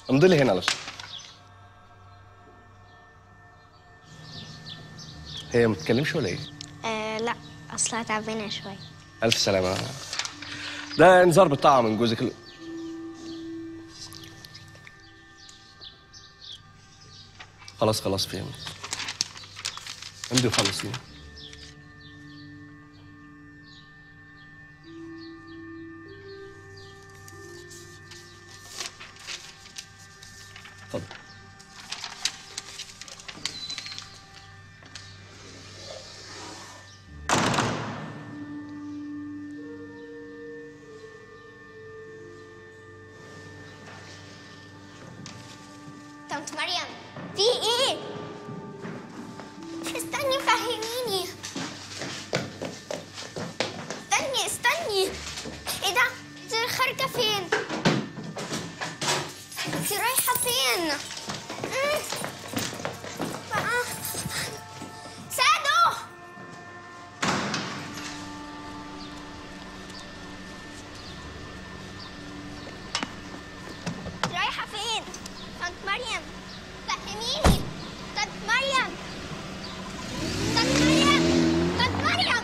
امضي لي هنا على الشغل هي ما بتتكلمش ولا ايه؟ آه لا اصلها تعبانه شويه الف سلامه ده انذار بالطاعه من جوزك ال... خلاص خلاص فهمت امضي وخلصيني اتفضل طنط مريم في ايه استني فهميني استني استني ايه ده انت خارجه فين انت رايحه فين مم. آه. سادو رايحة فين؟ طنط مريم فهميني طنط مريم طنط مريم طنط مريم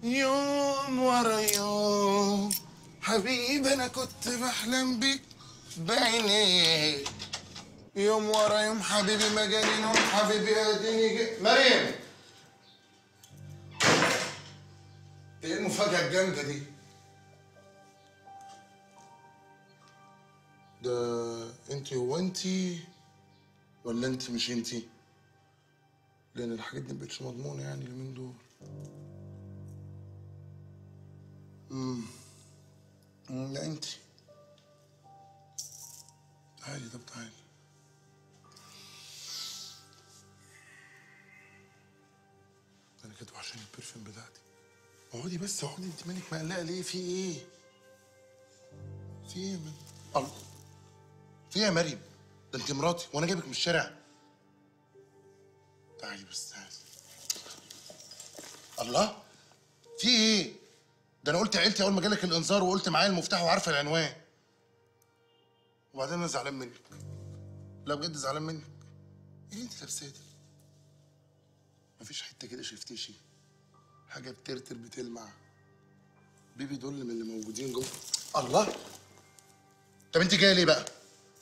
يوم ورا يوم حبيبي انا كنت بحلم بيك بعينيك يوم ورا يوم حبيبي ما جاني نوم حبيبي اديني جي- مريم ايه المفاجأة الجامدة دي؟ ده انت هو انت ولا انت مش انت؟ لان الحاجات دي مبقتش مضمونة يعني اليومين دول امم أمم، لا انت تعالي طب تعالي انا كاتبه عشان البرفيوم بتاعتي اقعدي بس اقعدي انت مالك مقلقه ليه في ايه في ايه يا مريم الله في ايه يا مريم ده انت مراتي وانا جايبك من الشارع تعالي بس تعالي الله في ايه ده انا قلت عيلتي اول ما جالك الانذار وقلت معايا المفتاح وعارفه العنوان وبعدين انا زعلان منك لا بجد زعلان منك ايه اللي انت لابساه ده مفيش حته كده شفتيشي حاجه بترتر بتلمع بيبي دول من اللي موجودين جوه الله طب انت جايه ليه بقى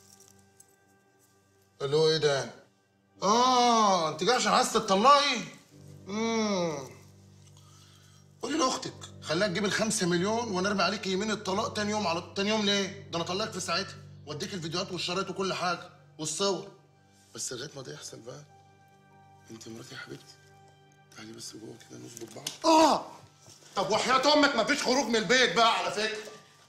اللي هو ايه ده اه انت جايه عشان عايزه تطلقي امم قولي لاختك خليها تجيب الخمسة مليون وانا ارمي عليك يمين الطلاق تاني يوم على تاني يوم ليه؟ ده انا طلقك في ساعتها واديك الفيديوهات والشرايط وكل حاجه والصور بس لغايه ما ده يحصل بقى انت مراتي يا حبيبتي تعالي بس جوه كده نظبط بعض اه طب وحياة امك مفيش خروج من البيت بقى على فكره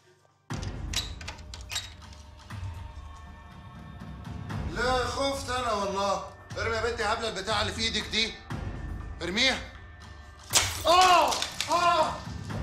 لا خفت انا والله ارمي يا بنتي هبله البتاعه اللي في ايدك دي ارميها اه اه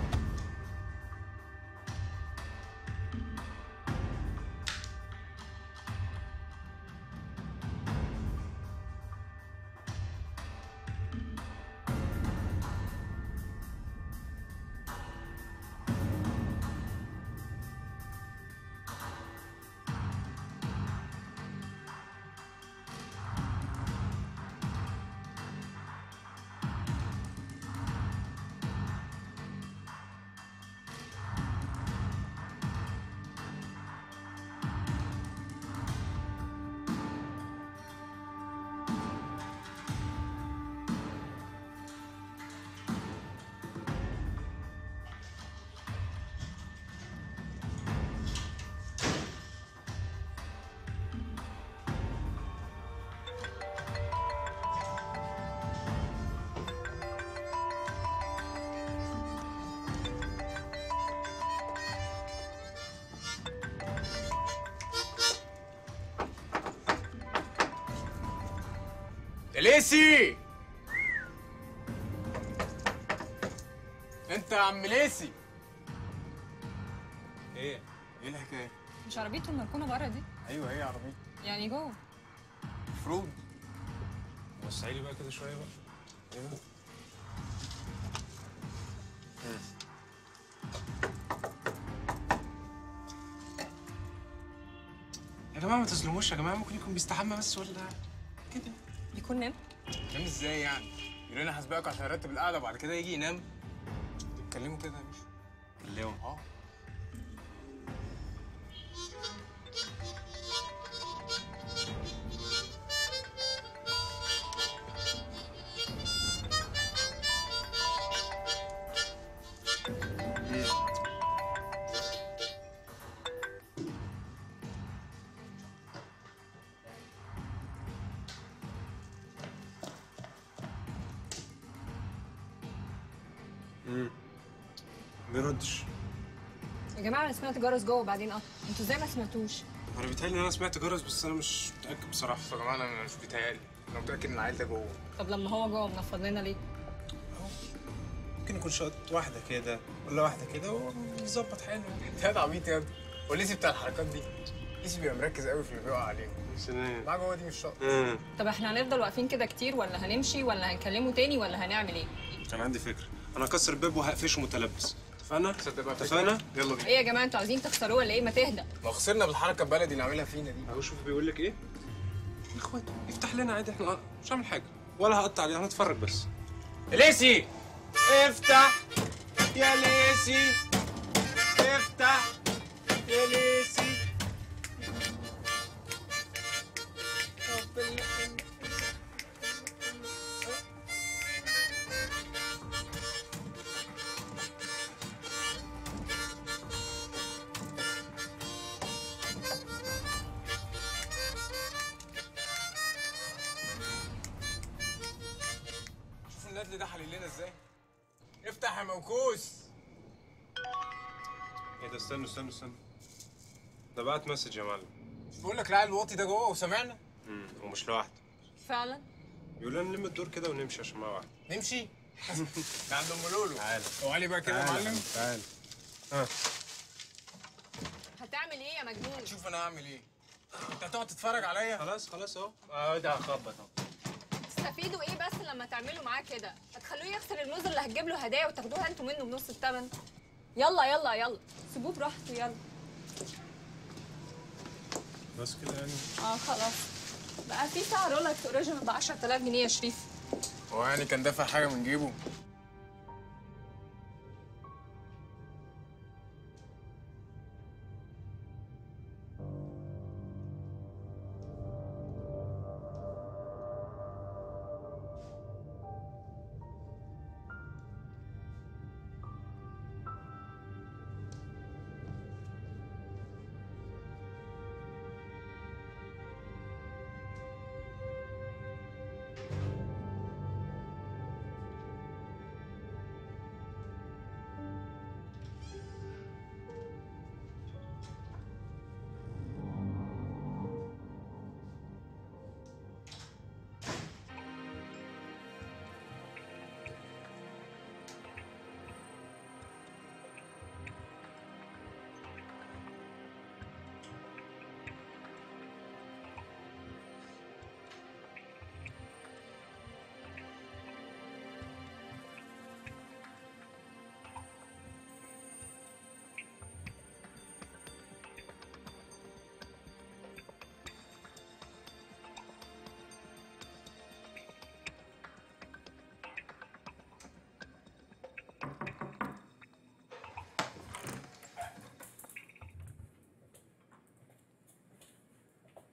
ليسي انت يا عم ليسي ايه ايه الحكايه مش عربيته المركونة بره دي ايوه هي عربيه يعني جوه المفروض وسعي لي بقى كده شويه بقى ايه ده؟ يا جماعه ما تظلموش يا جماعه ممكن يكون بيستحمى بس ولا كده يكون نام نام ازاي يعني؟ يقول لنا هسبقك عشان ارتب القعده وبعد كده يجي ينام تتكلموا كده يا باشا كلموا اه بيردش يا جماعة أنا سمعت جرس جوه وبعدين قطع انتوا ازاي ما سمعتوش؟ انا بيتهيألي ان انا سمعت جرس بس انا مش متاكد بصراحه يا جماعه انا مش بيتهيألي انا متاكد ان عيلتي جوه طب لما هو جوه منفض لنا ليه؟ ممكن يكون شوط واحده كده ولا واحده كده ويظبط حاله انت عبيط يا ابني وليسي بتاع الحركات دي ليسي بيبقى مركز قوي في اللي بيقع عليه سلام معاه جوه دي مش شرط طب احنا هنفضل واقفين كده كتير ولا هنمشي ولا هنكلمه تاني ولا هنعمل ايه؟ كان عندي فكره انا هكسر الباب وهقفشه متلبس اتفقنا تصدق بقى اتفقنا يلا بينا ايه يا جماعة انتوا عايزين تخسروه ولا ايه؟ ما تهدى لو خسرنا بالحركه البلدي اللي عاملها فينا دي اهو شوف بيقول لك ايه يا اخوات افتح لنا عادي احنا مش هعمل حاجه ولا هقطع عليه هنتفرج بس ليسي افتح يا ليسي افتح يا ليسي طب ال- شوف الندل ده حلل لنا ازاي افتح يا موكوس ايه ده استنوا استنوا استنوا ده بعت مسج يا معلم بقول لك العيل الواطي ده جوه وسامعنا امم ومش لوحده فعلا يقول لنا نلم الدور كده ونمشي عشان معاه واحد نمشي ده عند ام لولو تعالى. وعلي بقى كده يا معلم تعال هتعمل ايه يا مجنون شوف انا هعمل ايه انت هتقعد تتفرج عليا خلاص خلاص اهو اه ده هخبط اهو تستفيدوا ايه بس لما تعملوا معاه كده هتخلوه يخسر الموز اللي هتجيب له هدايا وتاخدوها انتوا منه بنص الثمن يلا يلا يلا سيبوه براحته يلا بس كده يعني اه خلاص بقى في ساعة رولكس اوريجينال ب 10000 جنيه يا شريف هو يعني كان دافع حاجه من جيبه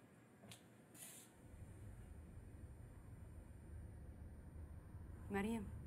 مريم